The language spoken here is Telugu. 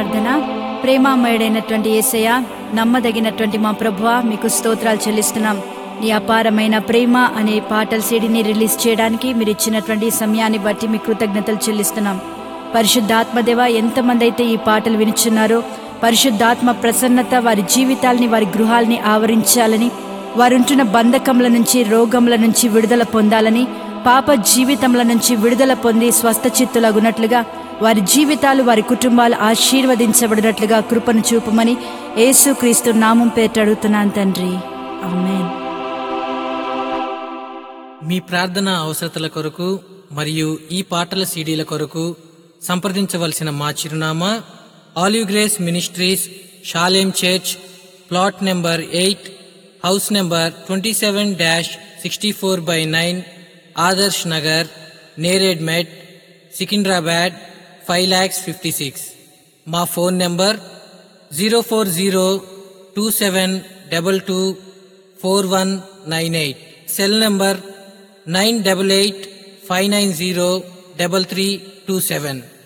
ప్రార్థన ప్రేమామయుడైనటువంటి యేసయ్య నమ్మదగినటువంటి మా ప్రభువ మీకు స్తోత్రాలు చెల్లిస్తున్నాం నీ అపారమైన ప్రేమ అనే పాటల సీడీని రిలీజ్ చేయడానికి మీరు ఇచ్చినటువంటి సమయాన్ని బట్టి మీ కృతజ్ఞతలు చెల్లిస్తున్నాం పరిశుద్ధాత్మదేవ ఎంతమంది అయితే ఈ పాటలు వినుచున్నారో పరిశుద్ధాత్మ ప్రసన్నత వారి జీవితాల్ని వారి గృహాల్ని ఆవరించాలని వారుంటున్న బంధకముల నుంచి రోగముల నుంచి విడుదల పొందాలని పాప జీవితముల నుంచి విడుదల పొంది స్వస్థచిత్తులగునట్లుగా వారి జీవితాలు వారి కుటుంబాలు ఆశీర్వదించబడినట్లుగా కృపను చూపమని యేసుక్రీస్తు నామం పేట అడుగుతున్నాను తండ్రి ఆమెన్ మీ ప్రార్థన అవసరతల కొరకు మరియు ఈ పాటల సీడీల కొరకు సంప్రదించవలసిన మా చిరునామా Olive Grace ministries Shalem church plot number eight house number twenty seven dash sixty four by nine Adarsh Nagar Neredmet Secunderabad five lakhs fifty six మా phone number zero four zero two seven double two four one nine eight cell number nine double eight five nine zero double three two seven